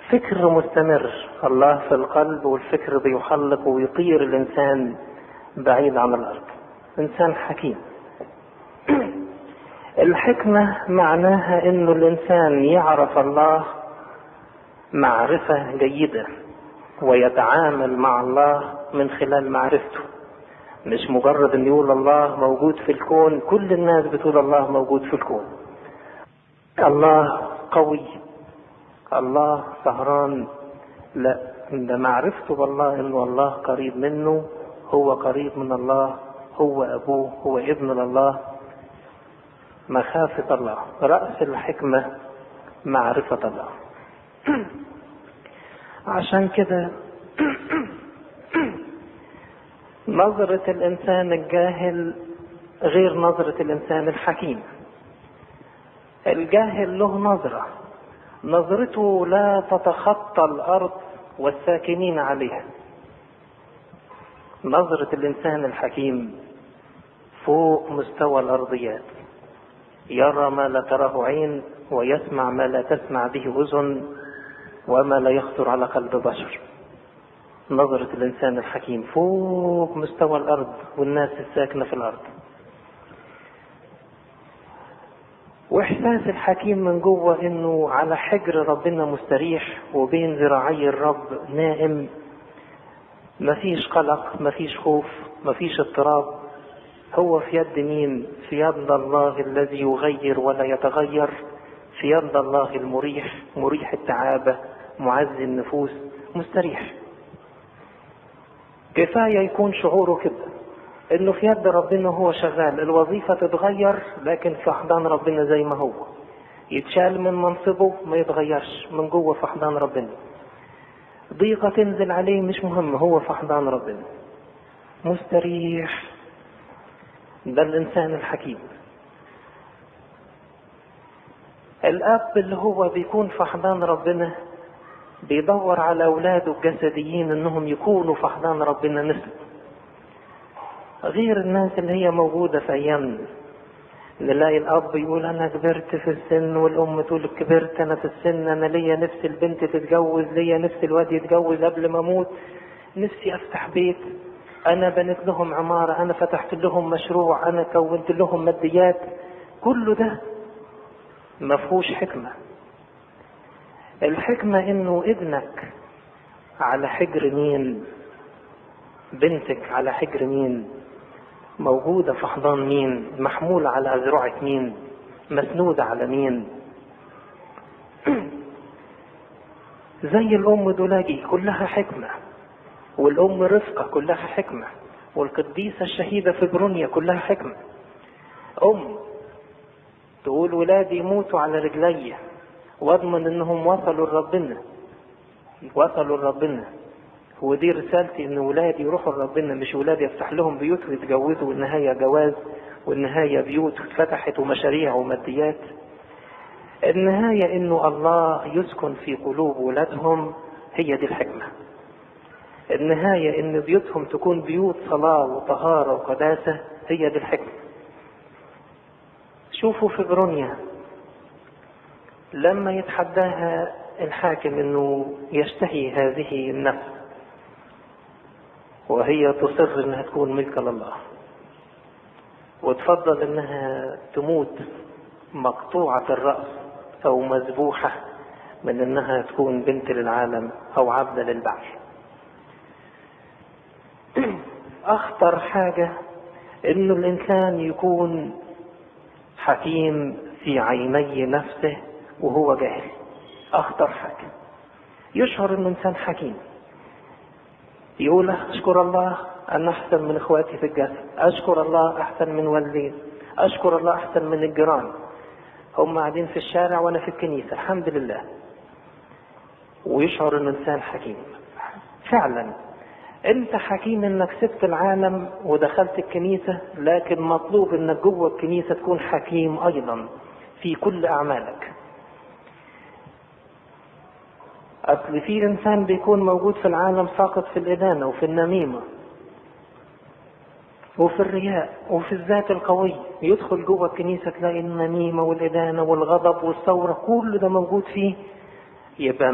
فكر مستمر الله في القلب والفكر بيحلق ويطير الإنسان بعيد عن الأرض إنسان حكيم الحكمة معناها إنه الإنسان يعرف الله معرفة جيدة ويتعامل مع الله من خلال معرفته مش مجرد ان يقول الله موجود في الكون كل الناس بتقول الله موجود في الكون الله قوي الله سهران لا ده معرفته بالله انه الله قريب منه هو قريب من الله هو ابوه هو ابن لله مخافة الله رأس الحكمة معرفة الله عشان كده نظرة الإنسان الجاهل غير نظرة الإنسان الحكيم الجاهل له نظرة نظرته لا تتخطى الأرض والساكنين عليها نظرة الإنسان الحكيم فوق مستوى الأرضيات يرى ما لا تراه عين ويسمع ما لا تسمع به أذن وما لا يخطر على قلب بشر نظرة الإنسان الحكيم فوق مستوى الأرض والناس الساكنة في الأرض وإحساس الحكيم من جوه إنه على حجر ربنا مستريح وبين ذراعي الرب نائم مفيش قلق مفيش خوف مفيش اضطراب هو في يد مين في يد الله الذي يغير ولا يتغير في يد الله المريح مريح التعابة معزي النفوس مستريح كفاية يكون شعوره كده انه في يد ربنا هو شغال الوظيفة تتغير لكن في احضان ربنا زي ما هو يتشال من منصبه ما يتغيرش من جوه في احضان ربنا ضيقة تنزل عليه مش مهم هو في احضان ربنا مستريح ده الانسان الحكيم الاب اللي هو بيكون في احضان ربنا بيدور على اولاده الجسديين انهم يكونوا في احضان ربنا مثله غير الناس اللي هي موجودة في ايامنا نلاقي الاب يقول انا كبرت في السن والام تقول كبرت انا في السن انا ليا نفس البنت تتجوز ليا نفس الواد يتجوز قبل ما اموت نفسي افتح بيت انا بنيت لهم عمارة انا فتحت لهم مشروع انا كونت لهم ماديات كله ده مفهوش حكمة الحكمة انه ابنك على حجر مين بنتك على حجر مين موجودة في حضان مين محمولة على أذرعة مين مسنودة على مين زي الأم دولاجي كلها حكمة والأم رفقة كلها حكمة والقديسة الشهيدة في برونيا كلها حكمة أم تقول ولادي يموتوا على رجلي واضمن انهم وصلوا لربنا وصلوا لربنا ودي رسالتي ان ولادي يروحوا لربنا مش ولادي يفتح لهم بيوت ويتجوزوا والنهايه جواز والنهايه بيوت اتفتحت ومشاريع وماديات النهايه انه الله يسكن في قلوب ولادهم هي دي الحكمه النهايه ان بيوتهم تكون بيوت صلاه وطهاره وقداسه هي دي الحكمه شوفوا في برونيا لما يتحداها الحاكم انه يشتهي هذه النفس وهي تصر انها تكون ملكا لله وتفضل انها تموت مقطوعة الرأس او مذبوحة من انها تكون بنت للعالم او عبدة للبعث اخطر حاجة انه الانسان يكون حكيم في عيني نفسه وهو جاهل اخطر حاجة يشعر انه انسان حكيم يقول اشكر الله انا احسن من اخواتي في الجسد اشكر الله احسن من والدين اشكر الله احسن من الجيران هم قاعدين في الشارع وانا في الكنيسة الحمد لله ويشعر انه انسان حكيم فعلا انت حكيم انك سبت العالم ودخلت الكنيسة لكن مطلوب انك جوه الكنيسة تكون حكيم ايضا في كل اعمالك اصل في انسان بيكون موجود في العالم ساقط في الادانة وفي النميمة وفي الرياء وفي الذات القوي يدخل جوه الكنيسة تلاقي النميمة والإدانة والغضب والثورة كل ده موجود فيه يبقى